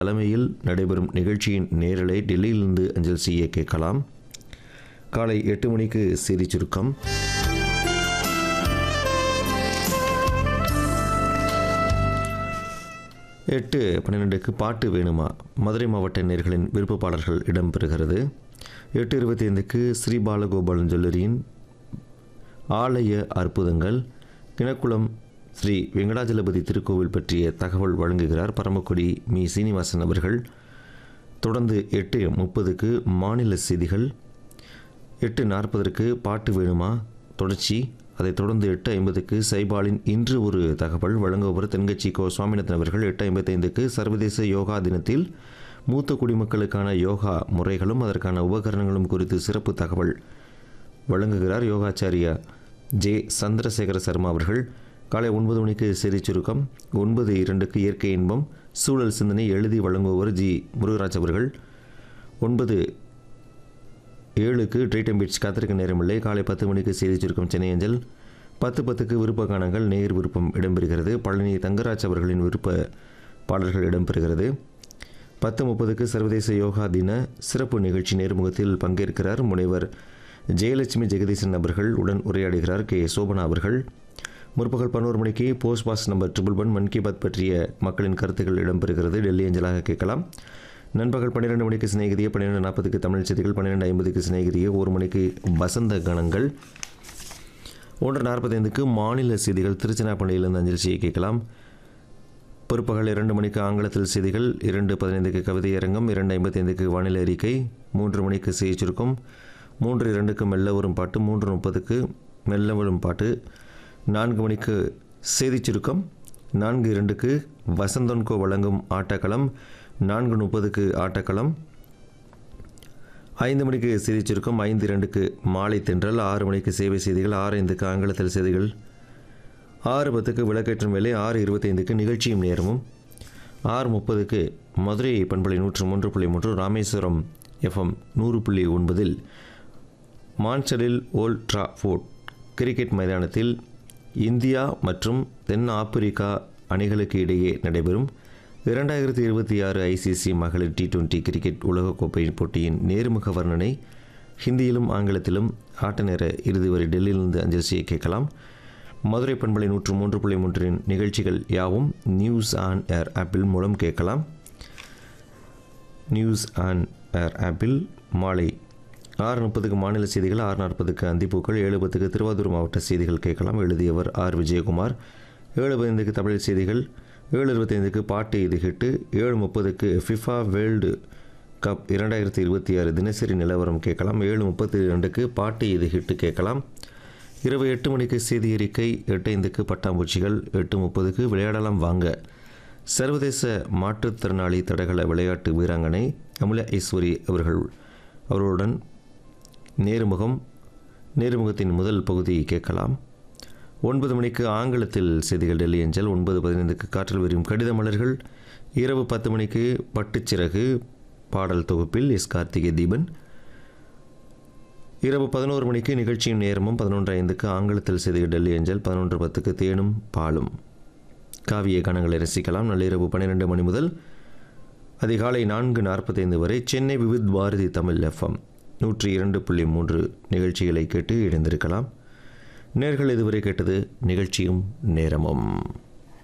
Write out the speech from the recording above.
தலைமையில் நடைபெறும் நிகழ்ச்சியின் நேரலை டெல்லியிலிருந்து அஞ்சல் செய்ய கேட்கலாம் காலை எட்டு மணிக்கு செய்தி சுருக்கம் எட்டு பன்னிரெண்டுக்கு பாட்டு வேணுமா மதுரை மாவட்ட நேர்களின் விருப்பப்பாளர்கள் இடம்பெறுகிறது எட்டு இருபத்தி ஐந்துக்கு ஸ்ரீ பாலகோபாலன் ஜுவல்லரியின் ஆலய அற்புதங்கள் கிணக்குளம் ஸ்ரீ வெங்கடாஜலபதி திருக்கோவில் பற்றிய தகவல் வழங்குகிறார் பரமக்குடி மீ சீனிவாசன் அவர்கள் தொடர்ந்து எட்டு முப்பதுக்கு மாநில செய்திகள் எட்டு நாற்பதற்கு பாட்டு வேணுமா தொடர்ச்சி அதைத் தொடர்ந்து எட்டு ஐம்பதுக்கு சைபாலின் இன்று ஒரு தகவல் வழங்குபவர் தென்கட்சி கோ சுவாமிநாதன் அவர்கள் எட்டு ஐம்பத்தைந்துக்கு சர்வதேச யோகா தினத்தில் மூத்த குடிமக்களுக்கான யோகா முறைகளும் அதற்கான உபகரணங்களும் குறித்து சிறப்பு தகவல் வழங்குகிறார் யோகாச்சாரியா ஜே சந்திரசேகர சர்மா அவர்கள் காலை ஒன்பது மணிக்கு செய்திச் சுருக்கம் ஒன்பது இரண்டுக்கு இயற்கை இன்பம் சூழல் சிந்தனை எழுதி வழங்குபவர் ஜி முருகராஜ் அவர்கள் ஒன்பது ஏழுக்கு ட்ரீட் அண்ட் பீட்ஸ் காத்திருக்க நேரமில்லை காலை பத்து மணிக்கு செய்திச் சுருக்கம் சென்னை அஞ்சல் பத்து பத்துக்கு விருப்ப காணங்கள் நேர் விருப்பம் இடம்பெறுகிறது பழனி தங்கராஜ் அவர்களின் விருப்ப பாடல்கள் இடம்பெறுகிறது பத்து முப்பதுக்கு சர்வதேச யோகா தின சிறப்பு நிகழ்ச்சி நேர்முகத்தில் பங்கேற்கிறார் முனைவர் ஜெயலட்சுமி ஜெகதீசன் அவர்கள் உடன் உரையாடுகிறார் கே சோபனா அவர்கள் முற்பகல் பதினோரு மணிக்கு post box number triple one Mann Ki Baat பற்றிய மக்களின் கருத்துக்கள் இடம்பெறுகிறது டெல்லி அஞ்சலாக கேட்கலாம் நண்பகல் பன்னிரெண்டு மணிக்கு சிநேகிதிய பன்னிரெண்டு நாற்பதுக்கு தமிழ் செய்திகள் பன்னிரெண்டு ஐம்பதுக்கு சிநேகிதிய ஒரு மணிக்கு வசந்த கணங்கள் ஒன்று நாற்பத்தைந்துக்கு மாநில செய்திகள் திருச்சிராப்பள்ளியிலிருந்து அஞ்சல் செய்ய கேட்கலாம் பிற்பகல் இரண்டு மணிக்கு ஆங்கிலத்தில் செய்திகள் இரண்டு பதினைந்துக்கு கவிதை அரங்கம் இரண்டு ஐம்பத்தைந்துக்கு வானிலை அறிக்கை மூன்று மணிக்கு செய்தி சுருக்கம் மூன்று இரண்டுக்கு மெல்ல வரும் பாட்டு மூன்று முப்பதுக்கு மெல்ல வரும் பாட்டு நான்கு மணிக்கு செய்திச் சுருக்கம் நான்கு இரண்டுக்கு வசந்தன்கோ வழங்கும் ஆட்டக்களம் நான்கு முப்பதுக்கு ஆட்டக்களம் ஐந்து மணிக்கு செய்திச் சுருக்கம் ஐந்து இரண்டுக்கு மாலை தென்றல் ஆறு மணிக்கு சேவை செய்திகள் ஆறு ஐந்துக்கு ஆங்கிலத்தில் செய்திகள் ஆறு பத்துக்கு விளக்கேற்றும் வேலை ஆறு இருபத்தைந்துக்கு நிகழ்ச்சியும் நேரமும் ஆறு முப்பதுக்கு மதுரை பண்பலை நூற்று மூன்று புள்ளி மூன்று ராமேஸ்வரம் எஃப்எம் நூறு புள்ளி ஒன்பதில் மான்சரில் ஓல்ட் ட்ராஃபோர்ட் கிரிக்கெட் மைதானத்தில் இந்தியா மற்றும் தென் ஆப்பிரிக்கா அணிகளுக்கு இடையே நடைபெறும் இரண்டாயிரத்தி இருபத்தி ஆறு ஐசிசி மகளிர் டி டுவெண்டி கிரிக்கெட் உலகக்கோப்பை போட்டியின் நேர்முக வர்ணனை ஹிந்தியிலும் ஆங்கிலத்திலும் ஆட்ட நேர இறுதி வரை டெல்லியிலிருந்து அஞ்சல் செய்ய கேட்கலாம் மதுரை பண்பலை நூற்று மூன்று புள்ளி மூன்றின் நிகழ்ச்சிகள் யாவும் நியூஸ் ஆன் ஏர் ஆப்பிள் மூலம் கேட்கலாம் நியூஸ் ஆன் ஏர் ஆப்பிள் மாலை ஆறு முப்பதுக்கு மாநில செய்திகள் ஆறு நாற்பதுக்கு அந்திப்பூக்கள் ஏழு பத்துக்கு திருவாரூர் மாவட்ட செய்திகள் கேட்கலாம் எழுதியவர் ஆர் விஜயகுமார் ஏழு பதினைந்துக்கு தமிழ் செய்திகள் ஏழு இருபத்தைந்துக்கு பாட்டு இது ஹிட்டு ஏழு முப்பதுக்கு ஃபிஃபா வேர்ல்டு கப் இரண்டாயிரத்தி இருபத்தி ஆறு தினசரி நிலவரம் கேட்கலாம் ஏழு முப்பத்தி ரெண்டுக்கு பாட்டு இது ஹிட்டு கேட்கலாம் இரவு எட்டு மணிக்கு செய்தி அறிக்கை எட்டு ஐந்துக்கு பட்டாம்பூச்சிகள் எட்டு முப்பதுக்கு விளையாடலாம் வாங்க சர்வதேச மாற்றுத்திறனாளி தடகள விளையாட்டு வீராங்கனை அமுல ஈஸ்வரி அவர்கள் அவர்களுடன் நேர்முகம் நேர்முகத்தின் முதல் பகுதியை கேட்கலாம் ஒன்பது மணிக்கு ஆங்கிலத்தில் செய்திகள் டெல்லி அஞ்சல் ஒன்பது பதினைந்துக்கு காற்றில் விரியும் கடித மலர்கள் இரவு பத்து மணிக்கு பட்டுச்சிறகு பாடல் தொகுப்பில் எஸ் கார்த்திகை தீபன் இரவு பதினோரு மணிக்கு நிகழ்ச்சியும் நேரமும் பதினொன்று ஐந்துக்கு ஆங்கிலத்தில் செய்திகள் டெல்லி அஞ்சல் பதினொன்று பத்துக்கு தேனும் பாலும் காவிய கணங்களை ரசிக்கலாம் நள்ளிரவு பன்னிரெண்டு மணி முதல் அதிகாலை நான்கு நாற்பத்தைந்து வரை சென்னை விவித் பாரதி தமிழ் எஃப்எம் நூற்றி இரண்டு புள்ளி மூன்று நிகழ்ச்சிகளை கேட்டு இணைந்திருக்கலாம் நேர்கள் இதுவரை கேட்டது நிகழ்ச்சியும் நேரமும்